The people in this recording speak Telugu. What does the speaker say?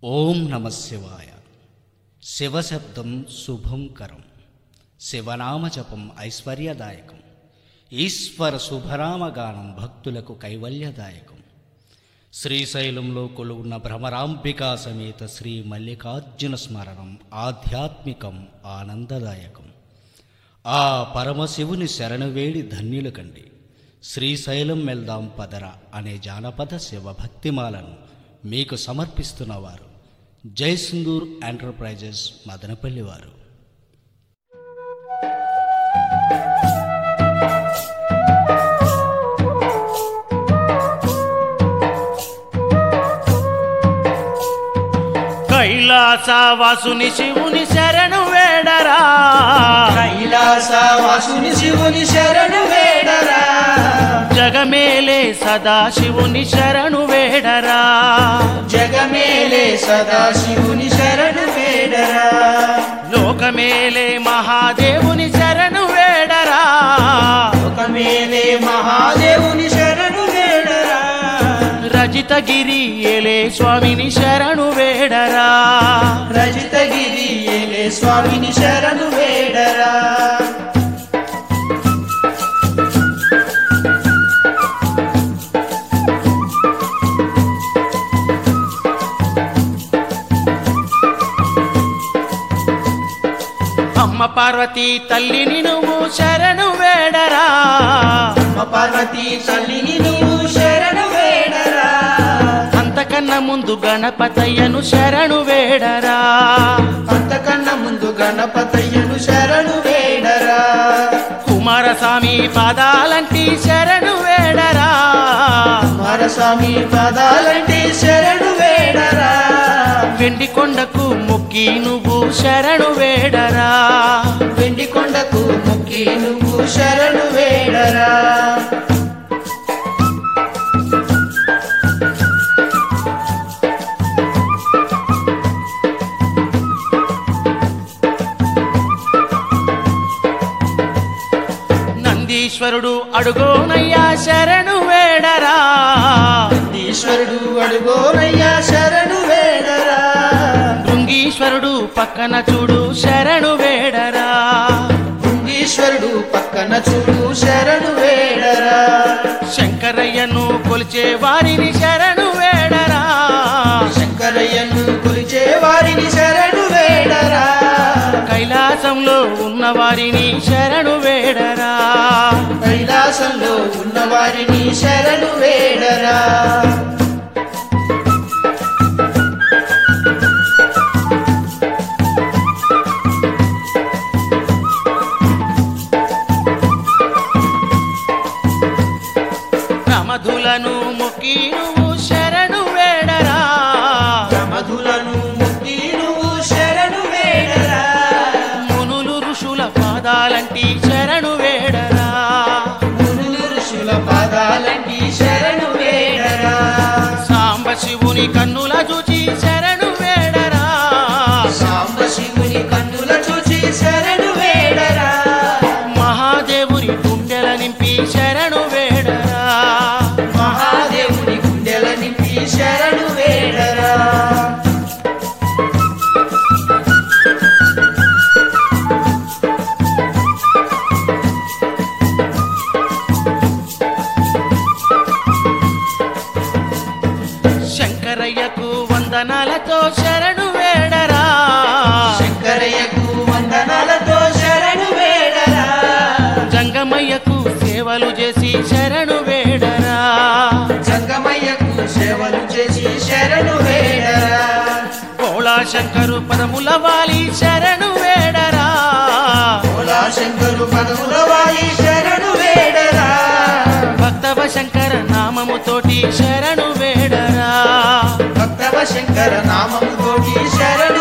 ఓం నమ శివాయ శివశబ్దం శుభం కరం శివనామ జపం ఐశ్వర్యదాయకం ఈశ్వర శుభనామగానం భక్తులకు కైవల్యదాయకం శ్రీశైలంలో కొలువున్న భ్రమరాంబికా సమేత శ్రీ మల్లికార్జున స్మరణం ఆధ్యాత్మికం ఆనందదాయకం ఆ పరమశివుని శరణు వేడి ధన్యులు కండి శ్రీశైలం వెళ్దాం పదర అనే జానపద శివభక్తిమాలను మీకు సమర్పిస్తున్నవారు జై సింధూర్ ఎంటర్ప్రైజెస్ మదనపల్లి వారు కైలాసవాసుని శివుని శరణు వేడరా కైలాస వాసుని శివుని శరణు వేడరా జగమేలే సదా శివుని శరణు వేడరా జగమేలే సదా శివుని శరణు వేడరా లోకమేలే మహాదేవుని శరణు వేడరా ఒకమేలే మహాదేవుని శరణు వేడరా రజితగిరి ఏలే స్వామిని శరణు వేడరా రజితగిరి ఏలే స్వామిని శరణు వేడరా అమ్మ పార్వతి తల్లిని నువ్వు శరణు వేడరా అమ్మ పార్వతి తల్లిని నువ్వు శరణు వేడరా అంతకన్నా ముందు గణపతయ్యను శరణు వేడరా అంతకన్నా ముందు గణపతయ్యను శరణు వేడరా కుమారస్వామి పాదాలంటి శరణు వేడరా కుమారస్వామి పదాలంటే శరణు వేడరా వెండి కొండకు మొక్కి నువ్వు శరణు వేడరా వెండి కొండకు ముక్కి నువ్వు శరణు వేడరా నందీశ్వరుడు అడుగోనయ్యా శరణు వేడరా ఈశ్వరుడు అడుగోనయ్యా శరణు వేడరా భృంగీశ్వరుడు పక్కన చూడు శరణు వేడరా ఈశ్వరుడు పక్కన చూడు శరణు వేడరా శంకరయ్యను కొలిచే వారిని శరణు వేడరా శంకరయ్యను కొలిచే వారిని శరణు వేడరా కైలాసంలో ఉన్న వారిని శరణు వేడరా కైలాసంలో ఉన్న వారిని శరణు వేడరా ప్రమధులను మొక్కి నువ్వు శరణు వేడరా మధులను ముక్తి నువ్వు శరణు వేడరా మునులు ఋషుల పాదాలంటి శరణు వేడరా మునులు ఋషుల పాదాలంటి శరణు వేడరా సాంబ శివుని కన్నుల చూచి శరణు వేడరా సాంబ శివుని కన్నుల చూచి శరణు వేడరా మహాదేవుని గుండెల నింపి శరణు వేడరా మహాదేవుని గుండెల నింపి శరణు వేడరా శంకరయ్యకు వందనాలతో శరణు వేడరా శంకరయ్యకు వందనాలతో శరణు వేడరా జంగమయ్యకు సేవలు చేసి శరణు వేడరా సంగమయ్యకు సేవలు చేసి శరణు వేడరా కోళా శంకరు పదముల వాలి శరణు వేడరా భోలా శంకరు పదముల వాయి శరణు వేడరా భక్తవ శంకర నామముతోటి శరణు వేడరా భక్తవ శంకర నామము తోటి శరణు